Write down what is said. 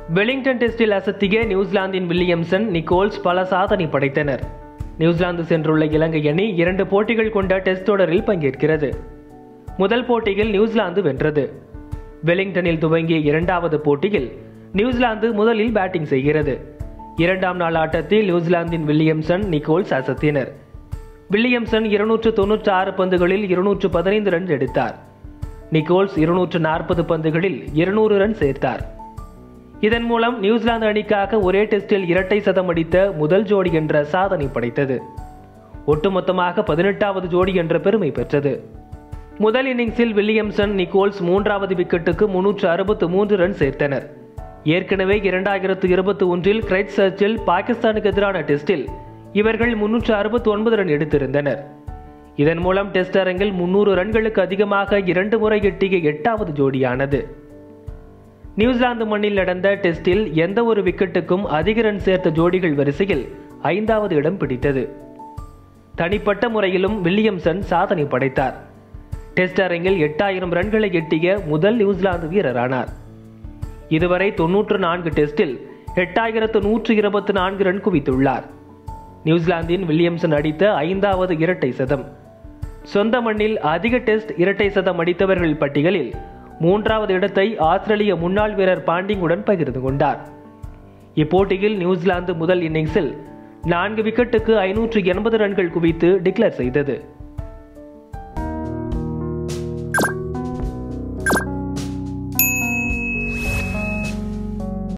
Wellington டெஸ்டில் அசத்திய நியூசிலாந்தின் Williamson Nicholls பல சாதனை படைத்தனர் நியூசிலாந்து சென்றுள்ள இலங்கை அணி இரண்டு போட்டிகள் கொண்ட டெஸ்ட் தொடரில் பங்கேற்கிறது முதல் போட்டியில் நியூசிலாந்து வென்றது வெலிங்டனில் துவங்கிய இரண்டாவது போட்டியில் நியூசிலாந்து முதலில் பேட்டிங் செய்கிறது இரண்டாம் நாள் ஆட்டத்தில் நியூசிலாந்தின் வில்லியம்சன் நிக்கோல்ஸ் அசத்தினர் வில்லியம்சன் இருநூற்று தொன்னூற்று ஆறு பந்துகளில் இருநூற்று பதினைந்து ரன் எடுத்தார் நிக்கோல்ஸ் இருநூற்று நாற்பது பந்துகளில் இருநூறு ரன் சேர்த்தார் இதன் மூலம் நியூசிலாந்து அணிக்காக ஒரே டெஸ்டில் இரட்டை சதம் அடித்த முதல் ஜோடி என்ற சாதனை படைத்தது ஒட்டுமொத்தமாக பதினெட்டாவது ஜோடி என்ற பெருமை பெற்றது முதல் இன்னிங்ஸில் வில்லியம்சன் நிக்கோல்ஸ் மூன்றாவது விக்கெட்டுக்கு முன்னூற்று அறுபத்து மூன்று ரன் சேர்த்தனர் ஏற்கனவே இரண்டாயிரத்து இருபத்தி ஒன்றில் கிரைட் சர்ச்சில் பாகிஸ்தானுக்கு எதிரான டெஸ்டில் இவர்கள் முன்னூற்று அறுபத்தி ஒன்பது ரன் எடுத்திருந்தனர் இதன் மூலம் டெஸ்ட் அரங்கில் முன்னூறு ரன்களுக்கு அதிகமாக இரண்டு முறை எட்டிய எட்டாவது ஜோடியானது நியூசிலாந்து மண்ணில் நடந்த டெஸ்டில் எந்த ஒரு விக்கெட்டுக்கும் அதிக ரன் சேர்த்த ஜோடிகள் வரிசையில் ஐந்தாவது இடம் பிடித்தது தனிப்பட்ட முறையிலும் வில்லியம்சன் சாதனை படைத்தார் டெஸ்ட் அரங்கில் எட்டாயிரம் ரன்களை எட்டிய முதல் நியூசிலாந்து வீரரானார் இதுவரை தொன்னூற்று நான்கு டெஸ்டில் எட்டாயிரத்து நூற்று இருபத்தி நான்கு ரன் குவித்துள்ளார் நியூசிலாந்தின் வில்லியம்சன் அடித்த ஐந்தாவது இரட்டை சதம் சொந்த மண்ணில் அதிக டெஸ்ட் இரட்டை சதம் அடித்தவர்கள் பட்டியலில் மூன்றாவது இடத்தை ஆஸ்திரேலிய முன்னாள் வீரர் பாண்டிங்குடன் பகிர்ந்து கொண்டார் இப்போட்டியில் நியூசிலாந்து முதல் இன்னிங்ஸில் நான்கு விக்கெட்டுக்கு ஐநூற்று எண்பது ரன்கள் குவித்து டிக்ளேர் செய்தது